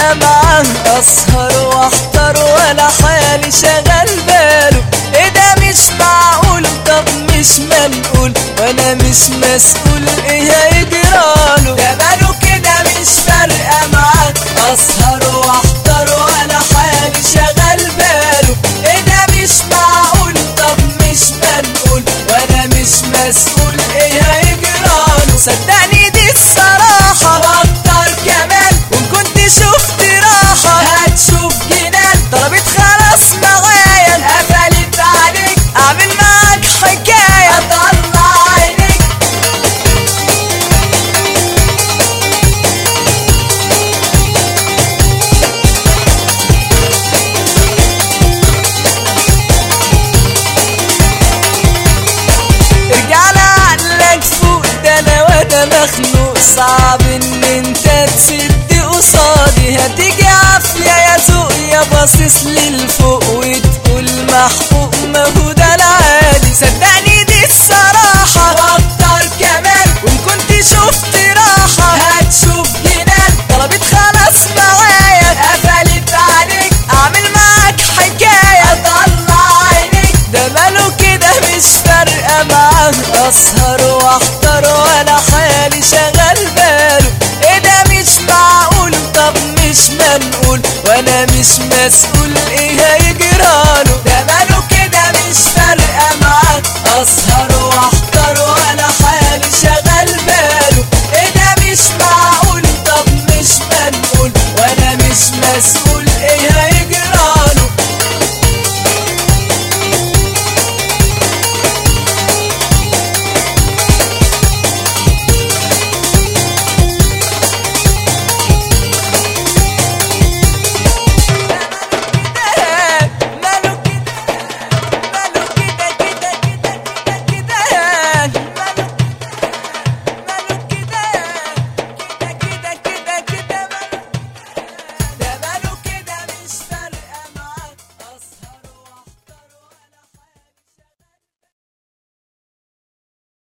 فارقة معاه أسهر واحضر ولا حالي شغل باله ايه ده مش معقول طب مش منقول وانا مش مسؤول ايه هيجراله ده باله كده مش فارقة معاه أسهر واحضر ولا حالي شغل باله ايه ده مش معقول طب مش منقول وانا مش مسؤول ايه هيجراله صدقني دي الصراحة واكتر كمان وان كنت شفت راحة هتشوف جنان طلبت خلاص معايا قفلت عليك اعمل معاك حكاية اطلع عينيك ارجع لعقلك فوق ده انا وانا مخنوق صعب ان انت تسد قصادي هتيجي عافية يا ذوق يا باصص للفوق وتقول محقوق ما هو ده العادي صدقني دي الصراحة واكتر كمان وان كنت شفت راحة هتشوف جنان طلبت خلاص معايا قفلت عليك اعمل معاك حكاية اطلع عينيك ده ماله كده مش فارقة معاه اسهر